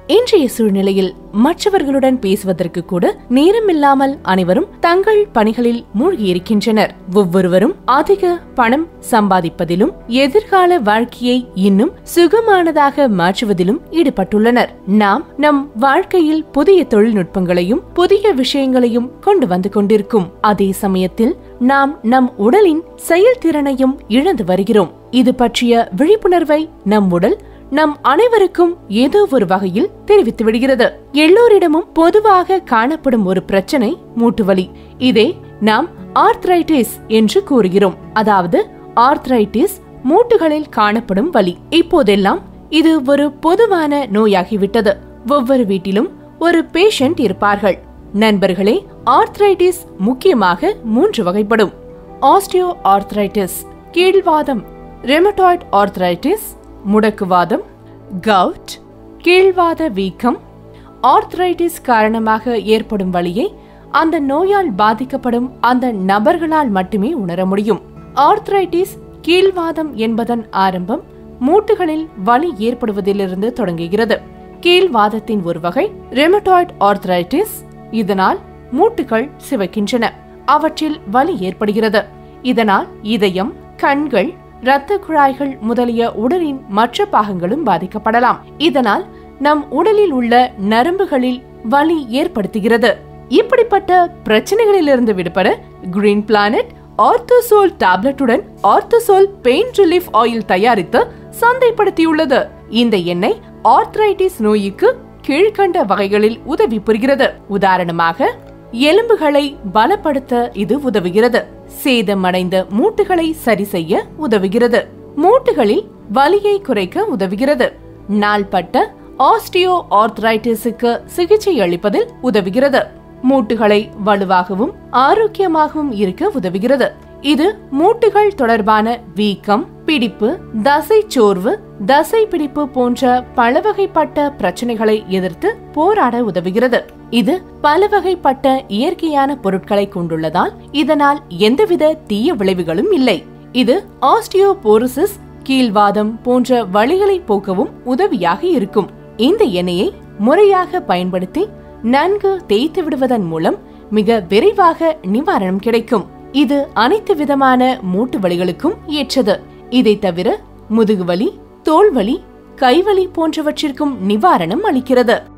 இன்றைய சூழ்நிலையில் மற்றவர்களுடன் பேசுவதற்கு கூட நேரமில்லாமல் அனைவரும் தங்கள் பணிகளில் மூழ்கியிருக்கின்றனர் ஒவ்வொருவரும் அதிக பணம் சம்பாதிப்பதிலும் எதிர்கால வாழ்க்கையை இன்னும் சுகமானதாக மாற்றுவதிலும் ஈடுபட்டுள்ளனர் நாம் நம் வாழ்க்கையில் புதிய தொழில்நுட்பங்களையும் புதிய விஷயங்களையும் கொண்டு வந்து கொண்டிருக்கும் அதே சமயத்தில் நாம் நம் உடலின் செயல்திறனையும் இழந்து வருகிறோம் இது பற்றிய விழிப்புணர்வை நம் உடல் நம் அனைவருக்கும் ஏதோ ஒரு வகையில் தெரிவித்து விடுகிறது எல்லோரிடமும் பொதுவாக காணப்படும் ஒரு பிரச்சனை மூட்டுவலி இதை நாம் ஆர்த்ரைட்டிஸ் என்று கூறுகிறோம் அதாவது ஆர்த்ரைட்டிஸ் மூட்டுகளில் காணப்படும் வலி இப்போதெல்லாம் இது ஒரு பொதுவான நோயாகிவிட்டது ஒவ்வொரு வீட்டிலும் ஒரு பேஷண்ட் இருப்பார்கள் நண்பர்களே ஆர்த்ரைட்டிஸ் முக்கியமாக மூன்று வகைப்படும் ஆஸ்டியோ ஆர்த்ரைட்டிஸ் கீழ்வாதம் ரெமட்டாய்ட் ஆர்த்ரைட்டிஸ் முடக்குவாதம் கவுட் கீழ்வாத வீக்கம் ஆர்த்ரைட்டிஸ் காரணமாக ஏற்படும் வலியை அந்த நோயால் பாதிக்கப்படும் அந்த நபர்களால் மட்டுமே உணர முடியும் ஆர்த்ரைட்டிஸ் கீழ்வாதம் என்பதன் ஆரம்பம் மூட்டுகளில் வலி ஏற்படுவதிலிருந்து தொடங்குகிறது கீழ்வாதத்தின் ஒரு வகை ரெமட்டாய்ட் ஆர்த்ரைட்டிஸ் இதனால் மூட்டுகள் சிவக்கின்றன அவற்றில் வலி ஏற்படுகிறது இதனால் இதயம் கண்கள் இரத்த குழாய்கள் முதலிய உடலின் மற்ற பாகங்களும் பாதிக்கப்படலாம் இதனால் நம் உடலில் உள்ள நரம்புகளில் வலி ஏற்படுத்துகிறது இப்படிப்பட்ட பிரச்சனைகளிலிருந்து விடுபட கிரீன் பிளானட் ஆர்த்தோசோல் டேப்லெட்டுடன் ஆர்த்தோசோல் பெயின் ரிலீஃப் ஆயில் தயாரித்து சந்தைப்படுத்தியுள்ளது இந்த எண்ணெய் ஆர்த்ரைட்டிஸ் நோய்க்கு கீழ்கண்ட வகைகளில் உதவி புரிகிறது உதாரணமாக எலும்புகளை பலப்படுத்த இது உதவுகிறது சேதமடைந்த மூட்டுகளை சரி செய்ய உதவுகிறது மூட்டுகளில் வலியை குறைக்க உதவுகிறது நாள்பட்ட ஆஸ்டியோ ஆர்த்ரைட்டிஸுக்கு சிகிச்சை அளிப்பதில் உதவுகிறது மூட்டுகளை வலுவாகவும் ஆரோக்கியமாகவும் இருக்க உதவுகிறது இது மூட்டுகள் தொடர்பான வீக்கம் பிடிப்பு தசை சோர்வு தசை பிடிப்பு போன்ற பலவகைப்பட்ட பிரச்சனைகளை எதிர்த்து போராட உதவுகிறது இது பலவகைப்பட்ட இயற்கையான பொருட்களை கொண்டுள்ளதால் இதனால் எந்தவித தீய விளைவுகளும் இல்லை இது ஆஸ்டியோபோரோசிஸ் கீழ்வாதம் போன்ற வழிகளை போக்கவும் உதவியாக இருக்கும் இந்த எண்ணெயை முறையாக பயன்படுத்தி நன்கு தேய்த்து விடுவதன் மூலம் மிக விரைவாக நிவாரணம் கிடைக்கும் இது அனைத்து விதமான மூட்டு வலிகளுக்கும் ஏற்றது இதை தவிர முதுகுவலி தோள்வலி கைவலி போன்றவற்றிற்கும் நிவாரணம் அளிக்கிறது